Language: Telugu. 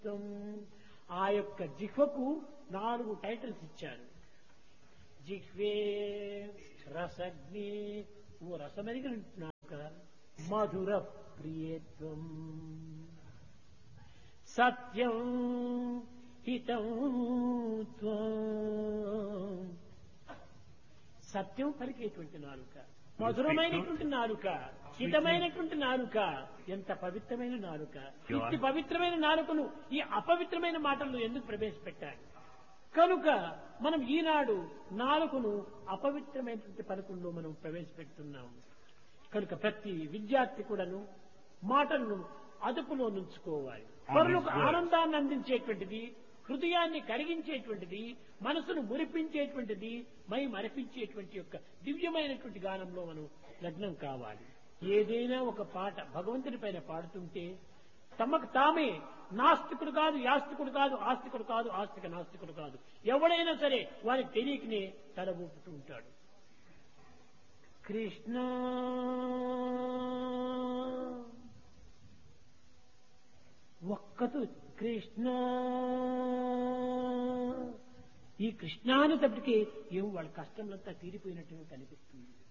త్వం. ఆ యొక్క జిహ్వకు నాలుగు టైటిల్స్ ఇచ్చారు జిహ్వే రసగ్ని ఓ రసమెరిగినట్టున్నాక మధుర ప్రియత్వం సత్యం హితం త్వం. సత్యం పలికేటువంటి నాలుక మధురమైనటువంటి నాలుక హితమైనటువంటి నాలుక ఎంత పవిత్రమైన నాలుక ఇట్టి పవిత్రమైన నాలుకను ఈ అపవిత్రమైన మాటలను ఎందుకు ప్రవేశపెట్టారు కనుక మనం ఈనాడు నాలుకను అపవిత్రమైనటువంటి పలుకుల్లో మనం ప్రవేశపెడుతున్నాం కనుక ప్రతి విద్యార్థి కూడాను మాటలను అదుపులో నుంచుకోవాలి పరులకు ఆనందాన్ని అందించేటువంటిది హృదయాన్ని కరిగించేటువంటిది మనసును మురిపించేటువంటిది మై మరిపించేటువంటి యొక్క దివ్యమైనటువంటి గానంలో మనం లగ్నం కావాలి ఏదైనా ఒక పాట భగవంతుని పైన పాడుతుంటే తమకు తామే నాస్తికుడు కాదు యాస్తికుడు కాదు ఆస్తికుడు కాదు ఆస్తిక నాస్తికుడు కాదు ఎవడైనా సరే వారికి తెలియకనే తల ఊపుతూ ఉంటాడు కృష్ణ ఒక్కతు కృష్ణ ఈ కృష్ణాని తప్పటికి ఏం వాళ్ళ కష్టంలంతా తీరిపోయినట్టుగా కనిపిస్తుంది